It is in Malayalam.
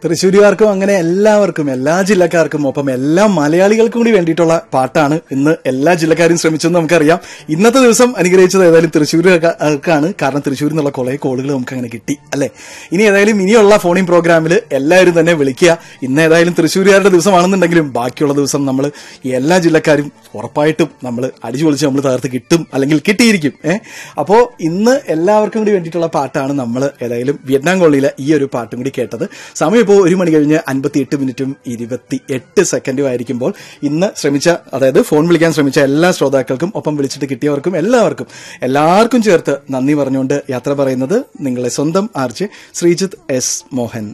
തൃശ്ശൂരുകാർക്കും അങ്ങനെ എല്ലാവർക്കും എല്ലാ ജില്ലക്കാർക്കും ഒപ്പം എല്ലാ മലയാളികൾക്കും കൂടി വേണ്ടിയിട്ടുള്ള പാട്ടാണ് ഇന്ന് എല്ലാ ജില്ലക്കാരും ശ്രമിച്ചെന്ന് നമുക്കറിയാം ഇന്നത്തെ ദിവസം അനുഗ്രഹിച്ചത് ഏതായാലും തൃശ്ശൂരുകാർക്കാണ് കാരണം തൃശ്ശൂരിൽ നിന്നുള്ള കുറെ കോളുകൾ നമുക്ക് അങ്ങനെ കിട്ടി അല്ലെ ഇനി ഏതായാലും ഇനിയുള്ള ഫോണിംഗ് പ്രോഗ്രാമിൽ എല്ലാവരും തന്നെ വിളിക്കുക ഇന്ന് ഏതായാലും തൃശ്ശൂരുകാരുടെ ദിവസമാണെന്നുണ്ടെങ്കിലും ബാക്കിയുള്ള ദിവസം നമ്മൾ എല്ലാ ജില്ലക്കാരും ഉറപ്പായിട്ടും നമ്മൾ അടിച്ചു പൊളിച്ച് നമ്മൾ തകർത്ത് കിട്ടും അല്ലെങ്കിൽ കിട്ടിയിരിക്കും ഏഹ് അപ്പോ ഇന്ന് എല്ലാവർക്കും കൂടി വേണ്ടിയിട്ടുള്ള പാട്ടാണ് നമ്മൾ ഏതായാലും വിയറ്റ്നാം കോളനിയിലെ ഈ ഒരു പാട്ടും കൂടി കേട്ടത് സമയം ഇപ്പോൾ ഒരു മണി കഴിഞ്ഞ് അൻപത്തി എട്ട് മിനിറ്റും ഇരുപത്തി എട്ട് സെക്കൻഡും ആയിരിക്കുമ്പോൾ ഇന്ന് ശ്രമിച്ച അതായത് ഫോൺ വിളിക്കാൻ ശ്രമിച്ച എല്ലാ ശ്രോതാക്കൾക്കും ഒപ്പം വിളിച്ചിട്ട് കിട്ടിയവർക്കും എല്ലാവർക്കും എല്ലാവർക്കും ചേർത്ത് നന്ദി പറഞ്ഞുകൊണ്ട് യാത്ര പറയുന്നത് നിങ്ങളെ സ്വന്തം ആർച്ച് ശ്രീജിത്ത് എസ് മോഹൻ